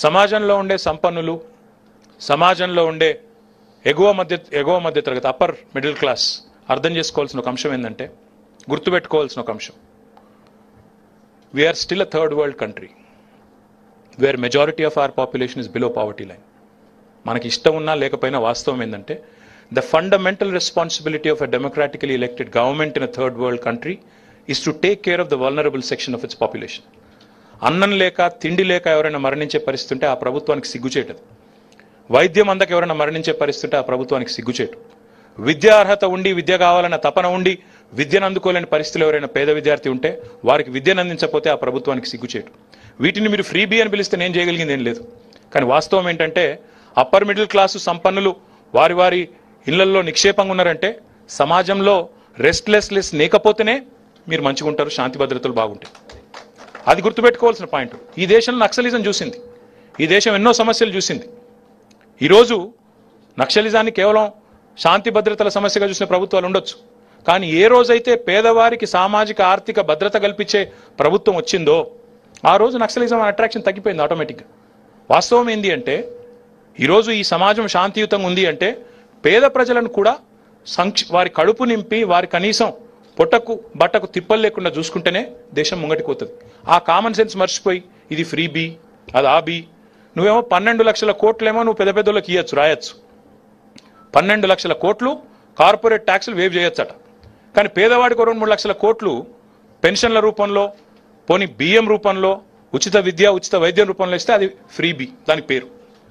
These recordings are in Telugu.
సమాజంలో ఉండే సంపన్నులు సమాజంలో ఉండే ఎగువ మధ్య ఎగువ మధ్య తరగతి అప్పర్ మిడిల్ క్లాస్ అర్థం చేసుకోవాల్సిన ఒక అంశం ఏంటంటే గుర్తుపెట్టుకోవాల్సిన ఒక అంశం we are still a third world country where majority of our population is below poverty line మనకి ఇష్టం ఉన్నా లేకపోయినా వాస్తవం ఏంటంటే the fundamental responsibility of a democratically elected government in a third world country is to take care of the vulnerable section of its population అన్నం లేక తిండి లేక ఎవరైనా మరణించే పరిస్థితి ఉంటే ఆ ప్రభుత్వానికి సిగ్గుచేటది వైద్యం అందక ఎవరైనా మరణించే పరిస్థితి ఉంటే ఆ ప్రభుత్వానికి సిగ్గుచేటు విద్యా అర్హత ఉండి విద్య కావాలన్న తపన ఉండి విద్యను అందుకోలేని పరిస్థితులు ఎవరైనా పేద విద్యార్థి ఉంటే వారికి విద్యను అందించకపోతే ఆ ప్రభుత్వానికి సిగ్గుచేటు వీటిని మీరు ఫ్రీ బీ అని పిలిస్తే నేను చేయగలిగింది ఏం లేదు కానీ వాస్తవం ఏంటంటే అప్పర్ మిడిల్ క్లాసు సంపన్నులు వారి వారి ఇళ్లలో నిక్షేపంగా ఉన్నారంటే సమాజంలో రెస్ట్లెస్లెస్ లేకపోతేనే మీరు మంచిగా ఉంటారు శాంతి భద్రతలు బాగుంటాయి అది గుర్తుపెట్టుకోవాల్సిన పాయింట్ ఈ దేశంలో నక్సలిజం చూసింది ఈ దేశం ఎన్నో సమస్యలు చూసింది ఈరోజు నక్సలిజాన్ని కేవలం శాంతి భద్రతల సమస్యగా చూసిన ప్రభుత్వాలు ఉండొచ్చు కానీ ఏ రోజైతే పేదవారికి సామాజిక ఆర్థిక భద్రత కల్పించే ప్రభుత్వం వచ్చిందో ఆ రోజు నక్సలిజం అట్రాక్షన్ తగ్గిపోయింది ఆటోమేటిక్గా వాస్తవం ఏంది అంటే ఈరోజు ఈ సమాజం శాంతియుతంగా ఉంది అంటే పేద ప్రజలను కూడా సంక్ష వారి కడుపు నింపి వారి కనీసం పొట్టకు బట్టకు తిప్పలు లేకుండా చూసుకుంటేనే దేశం ముంగటికి పోతుంది ఆ కామన్ సెన్స్ మర్చిపోయి ఇది ఫ్రీ బీ అది ఆ బీ నువ్వేమో పన్నెండు లక్షల కోట్లేమో నువ్వు పెద్ద పెద్దోళ్ళకి ఇవ్వచ్చు రాయొచ్చు పన్నెండు లక్షల కోట్లు కార్పొరేట్ ట్యాక్సులు వేవ్ చేయొచ్చట కానీ పేదవాడికి రెండు మూడు లక్షల కోట్లు పెన్షన్ల రూపంలో పోనీ బియ్యం రూపంలో ఉచిత విద్య ఉచిత వైద్యం రూపంలో ఇస్తే అది ఫ్రీ బీ దాని పేరు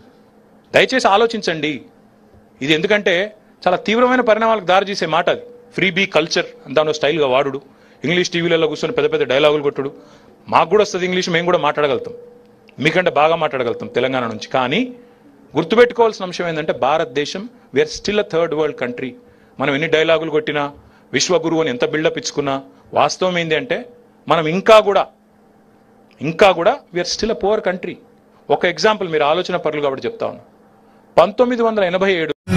దయచేసి ఆలోచించండి ఇది ఎందుకంటే చాలా తీవ్రమైన పరిణామాలకు దారి చేసే మాట అది ఫ్రీ బీ కల్చర్ దాని స్టైల్గా వాడుడు ఇంగ్లీష్ టీవీలలో కూర్చొని పెద్ద పెద్ద డైలాగులు కొట్టుడు మాకు కూడా వస్తుంది ఇంగ్లీష్ మేము కూడా మాట్లాడగలుగుతాం మీకంటే బాగా మాట్లాడగలుగుతాం తెలంగాణ నుంచి కానీ గుర్తుపెట్టుకోవాల్సిన అంశం ఏంటంటే భారతదేశం we are still a third world country మనం ఎన్ని డైలాగులు కొట్టినా విశ్వగురువు అని ఎంత బిల్డప్ ఇచ్చుకున్నా వాస్తవం ఏంటి అంటే మనం ఇంకా కూడా ఇంకా కూడా we are still a poor country ఒక ఎగ్జాంపుల్ మీరు ఆలోచన పరులు కాబట్టి చెప్తా ఉన్నా పంతొమ్మిది వందల ఎనభై ఏడు